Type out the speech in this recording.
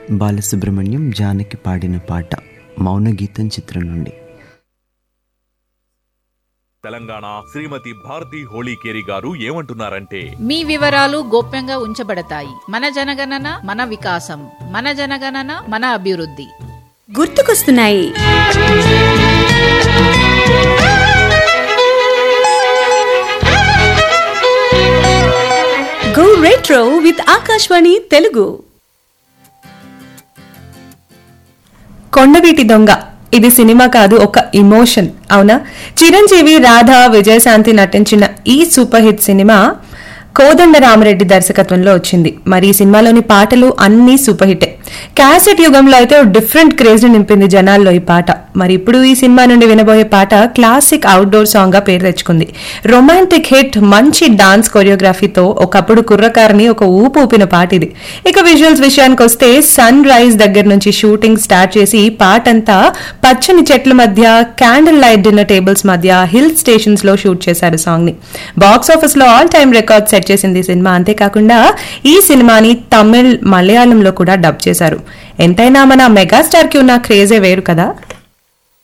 బాలసుబ్రహ్మణ్యం జానకి పాడిన పాట మౌనగీతం చిత్రం నుండి తెలంగాణ శ్రీమతి భారతి హోళీకేరి గారు ఏమంటున్నారంటే మీ వివరాలు గోప్యంగా ఉంచబడతాయి మన జనగణన మన వికాసం మన జనగణన మన అభివృద్ధి గుర్తుకొస్తున్నాయి go retro with Akashvani Telugu Kondaveeti Donga ఇది సినిమా కాదు ఒక ఇమోషన్ అవునా చిరంజీవి రాధా విజయశాంతి నటించిన ఈ super hit cinema Kodanda Ramareddy దర్శకత్వంలో వచ్చింది మరి ఈ సినిమాలోని పాటలు అన్నీ సూపర్ హిట్టే క్యాసెట్ యుగంలో అయితే డిఫరెంట్ క్రేజ్ ని నింపింది జనాల్లో ఈ పాట మరి ఇప్పుడు ఈ సినిమా నుండి వినబోయే పాట క్లాసిక్ అవుట్డోర్ సాంగ్ గా పేరు తెచ్చుకుంది రొమాంటిక్ హిట్ మంచి డాన్స్ కొరియోగ్రఫీతో ఒకప్పుడు కుర్రకారిని ఒక ఊపు ఊపిన పాట ఇది ఇక విజువల్స్ విషయానికి వస్తే సన్ రైజ్ దగ్గర నుంచి షూటింగ్ స్టార్ట్ చేసి పాటంతా పచ్చని చెట్ల మధ్య క్యాండిల్ లైట్ డిన్నర్ టేబుల్స్ మధ్య హిల్ స్టేషన్స్ లో షూట్ చేశారు సాంగ్ ని బాక్స్ ఆఫీస్ లో ఆల్ టైమ్ రికార్డ్ సెట్ చేసింది ఈ సినిమా అంతేకాకుండా ఈ సినిమాని తమిళ్ మలయాళంలో కూడా డబ్ చేశారు ఎంతైనా మన మెగాస్టార్ కి ఉన్న క్రేజే వేరు కదా